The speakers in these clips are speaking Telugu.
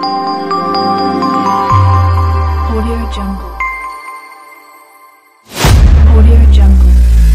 Audio Jungle. Audio Jungle.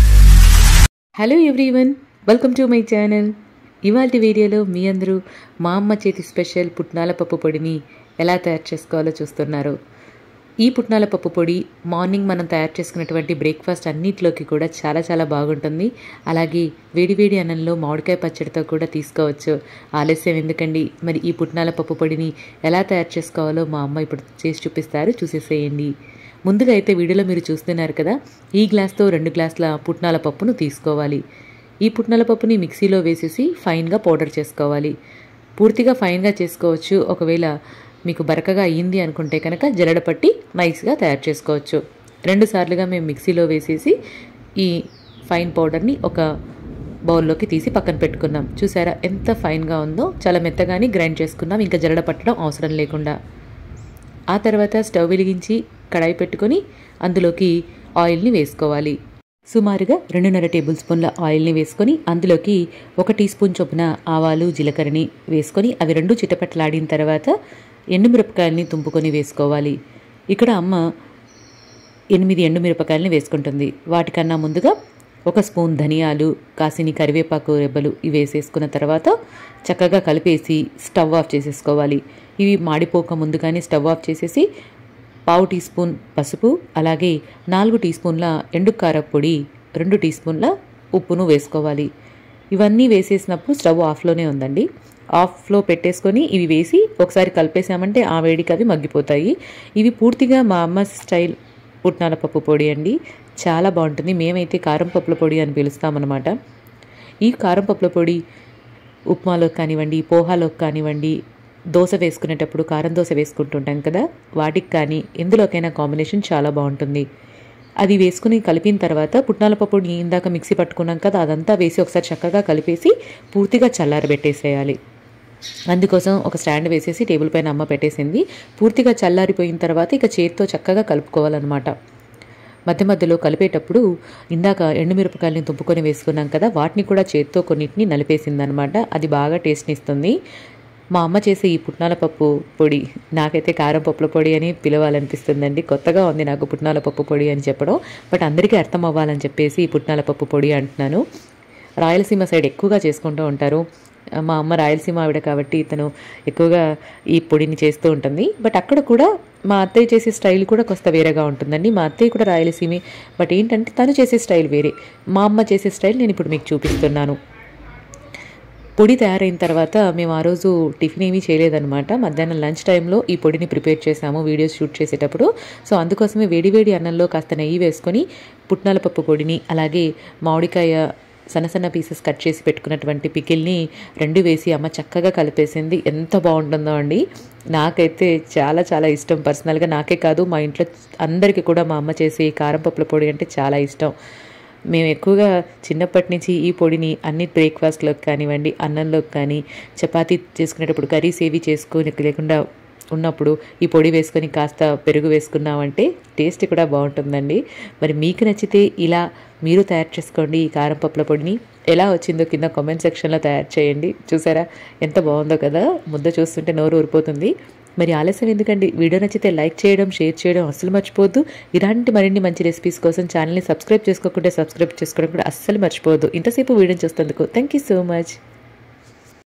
Hello everyone welcome to my channel ఇవాళ వీడియోలో మీ అందరూ మా అమ్మ చేతి స్పెషల్ పుట్నాల పప్పు పొడిని ఎలా తయారు చేసుకోవాలో చూస్తున్నారు ఈ పుట్నాల పప్పు పొడి మార్నింగ్ మనం తయారు చేసుకున్నటువంటి బ్రేక్ఫాస్ట్ అన్నిటిలోకి కూడా చాలా చాలా బాగుంటుంది అలాగే వేడివేడి అన్నంలో మామిడికాయ పచ్చడితో కూడా తీసుకోవచ్చు ఆలస్యం ఎందుకండి మరి ఈ పుట్నాల పప్పు పొడిని ఎలా తయారు చేసుకోవాలో మా అమ్మ ఇప్పుడు చేసి చూపిస్తారు చూసేసేయండి ముందుగా అయితే వీడియోలో మీరు చూస్తున్నారు కదా ఈ గ్లాస్తో రెండు గ్లాసుల పుట్నాల పప్పును తీసుకోవాలి ఈ పుట్నాల పప్పుని మిక్సీలో వేసేసి ఫైన్గా పౌడర్ చేసుకోవాలి పూర్తిగా ఫైన్గా చేసుకోవచ్చు ఒకవేళ మీకు బరకగా అయ్యింది అనుకుంటే కనుక జల్లెడ పట్టి నైస్గా తయారు చేసుకోవచ్చు రెండు సార్లుగా మేము మిక్సీలో వేసేసి ఈ ఫైన్ పౌడర్ని ఒక బౌల్లోకి తీసి పక్కన పెట్టుకున్నాం చూసారా ఎంత ఫైన్గా ఉందో చాలా మెత్తగాని గ్రైండ్ చేసుకున్నాం ఇంకా జల్లెడ పట్టడం అవసరం లేకుండా ఆ తర్వాత స్టవ్ వెలిగించి కడాయి పెట్టుకొని అందులోకి ఆయిల్ని వేసుకోవాలి సుమారుగా రెండున్నర టేబుల్ స్పూన్ల ఆయిల్ని వేసుకొని అందులోకి ఒక టీ స్పూన్ చొప్పున ఆవాలు జీలకర్రని వేసుకొని అవి రెండు చిటపట్లాడిన తర్వాత ఎండుమిరపకాయల్ని తుంపుకొని వేసుకోవాలి ఇక్కడ అమ్మ ఎనిమిది ఎండుమిరపకాయలని వేసుకుంటుంది వాటికన్నా ముందుగా ఒక స్పూన్ ధనియాలు కాసిని కరివేపాకు రెబ్బలు ఇవి వేసేసుకున్న తర్వాత చక్కగా కలిపేసి స్టవ్ ఆఫ్ చేసేసుకోవాలి ఇవి మాడిపోక ముందుగానే స్టవ్ ఆఫ్ చేసేసి పావు టీ స్పూన్ పసుపు అలాగే నాలుగు టీ స్పూన్ల ఎండు కార పొడి రెండు టీ స్పూన్ల ఉప్పును వేసుకోవాలి ఇవన్నీ వేసేసినప్పుడు స్టవ్ ఆఫ్లోనే ఉందండి ఆఫ్లో పెట్టేసుకొని ఇవి వేసి ఒకసారి కలిపేసామంటే ఆ వేడికి అవి మగ్గిపోతాయి ఇవి పూర్తిగా మా అమ్మ స్టైల్ పుట్నాల పప్పు పొడి అండి చాలా బాగుంటుంది మేమైతే కారం పప్పుల పొడి అని పిలుస్తామన్నమాట ఈ కారం పప్పుల పొడి ఉప్మాలోకి కానివ్వండి పోహాలోకి కానివ్వండి దోశ వేసుకునేటప్పుడు కారం దోశ వేసుకుంటుంటాం కదా వాటికి కానీ ఎందులోకైనా కాంబినేషన్ చాలా బాగుంటుంది అది వేసుకుని కలిపిన తర్వాత పుట్నాల పప్పుని ఇందాక మిక్సీ పట్టుకున్నాం కదా అదంతా వేసి ఒకసారి చక్కగా కలిపేసి పూర్తిగా చల్లారబెట్టేసేయాలి అందుకోసం ఒక స్టాండ్ వేసేసి టేబుల్ పైన అమ్మ పెట్టేసింది పూర్తిగా చల్లారిపోయిన తర్వాత ఇక చేతితో చక్కగా కలుపుకోవాలన్నమాట మధ్య మధ్యలో కలిపేటప్పుడు ఇందాక ఎండుమిరపకాయలని తుంపుకొని వేసుకున్నాం కదా వాటిని కూడా చేత్తో కొన్నిటిని నలిపేసిందనమాట అది బాగా టేస్ట్ని ఇస్తుంది మా అమ్మ చేసే ఈ పుట్నాల పప్పు పొడి నాకైతే కారం పప్పుల పొడి అని పిలవాలనిపిస్తుందండి కొత్తగా ఉంది నాకు పుట్నాల పప్పు పొడి అని చెప్పడం బట్ అందరికీ అర్థం అవ్వాలని చెప్పేసి ఈ పుట్నాల పప్పు పొడి అంటున్నాను రాయలసీమ సైడ్ ఎక్కువగా చేసుకుంటూ ఉంటారు మా అమ్మ రాయలసీమ ఆవిడ కాబట్టి ఇతను ఎక్కువగా ఈ పొడిని చేస్తూ ఉంటుంది బట్ అక్కడ కూడా మా అత్తయ్య చేసే స్టైల్ కూడా కొంత వేరేగా ఉంటుందండి మా అత్తయ్య కూడా రాయలసీమే బట్ ఏంటంటే తను చేసే స్టైల్ వేరే మా అమ్మ చేసే స్టైల్ నేను ఇప్పుడు మీకు చూపిస్తున్నాను పొడి తయారైన తర్వాత మేము ఆ రోజు టిఫిన్ ఏమీ చేయలేదన్నమాట మధ్యాహ్నం లంచ్ టైంలో ఈ పొడిని ప్రిపేర్ చేసాము వీడియోస్ షూట్ చేసేటప్పుడు సో అందుకోసమే వేడివేడి అన్నంలో కాస్త నెయ్యి వేసుకొని పుట్నాల పప్పు పొడిని అలాగే మామిడికాయ సన్న సన్న పీసెస్ కట్ చేసి పెట్టుకున్నటువంటి పికిల్ని రెండు వేసి అమ్మ చక్కగా కలిపేసింది ఎంత బాగుంటుందో అండి నాకైతే చాలా చాలా ఇష్టం పర్సనల్గా నాకే కాదు మా ఇంట్లో అందరికీ కూడా మా అమ్మ చేసే ఈ కారం పప్పుల పొడి అంటే చాలా ఇష్టం మేము ఎక్కువగా చిన్నప్పటి నుంచి ఈ పొడిని అన్ని బ్రేక్ఫాస్ట్లోకి కానివ్వండి అన్నంలోకి కానీ చపాతీ చేసుకునేటప్పుడు కర్రీస్ ఏవి చేసుకొని లేకుండా ఉన్నప్పుడు ఈ పొడి వేసుకొని కాస్త పెరుగు వేసుకున్నామంటే టేస్ట్ కూడా బాగుంటుందండి మరి మీకు నచ్చితే ఇలా మీరు తయారు చేసుకోండి ఈ కారం పప్పుల పొడిని ఎలా వచ్చిందో కింద కామెంట్ సెక్షన్లో తయారు చేయండి చూసారా ఎంత బాగుందో కదా ముద్ద చూస్తుంటే నోరు ఊరిపోతుంది మరి ఆలస్యం ఎందుకండి వీడియో నచ్చితే లైక్ చేయడం షేర్ చేయడం అస్సలు మర్చిపోవద్దు ఇలాంటి మరిన్ని మంచి రెసిపీస్ కోసం ఛానల్ని సబ్స్క్రైబ్ చేసుకోకుండా సబ్స్క్రైబ్ చేసుకోవడం కూడా అస్సలు మర్చిపోవద్దు ఇంతసేపు వీడియో చూస్తేందుకు థ్యాంక్ యూ సో మచ్